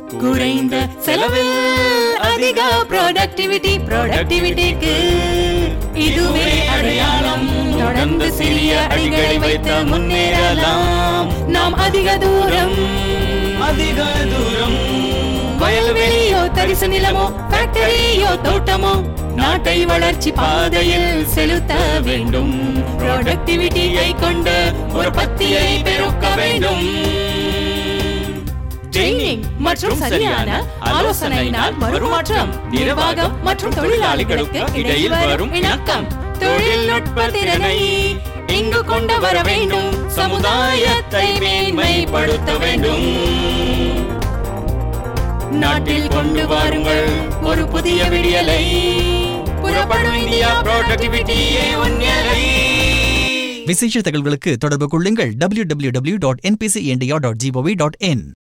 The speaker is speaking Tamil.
குறைந்த செலவில் அதிக ப்ரொடக்டிவிட்டி ப்ரொடக்டிவிட்டிக்கு இதுவே அடையாளம் தொடர்ந்து சிறிய அடிகளை வைத்து முன்னேறலாம் நாம் அதிக தூரம் அதிக தூரம் வயல்வெளியோ தரிசு நிலமோ ஃபேக்டரியோ தோட்டமோ நாட்டை வளர்ச்சி பாதையில் செலுத்த வேண்டும் ப்ரொடக்டிவிட்டியை கொண்டு ஒரு பத்தியை பெருக்க வேண்டும் ட்ரைனிங் மற்றும் சரியான ஆலோசனையினால் வரும் மாற்றம் நிர்வாகம் மற்றும் தொழிலாளிகளுக்கு இடையில் வரும் இணக்கம் தொழில்நுட்ப திறனை இங்கு கொண்டு வர வேண்டும் சமுதாயத்தை மேன்மைப்படுத்த வேண்டும் நாட்டில் கொண்டு வாருங்கள் ஒரு புதிய விடியலை புறப்படும் இந்தியா ப்ரொடக்டிவிட்டியே உன்னலை விசேஷ தகவல்களுக்கு தொடர்பு கொள்ளுங்கள் www.npcindia.gov.in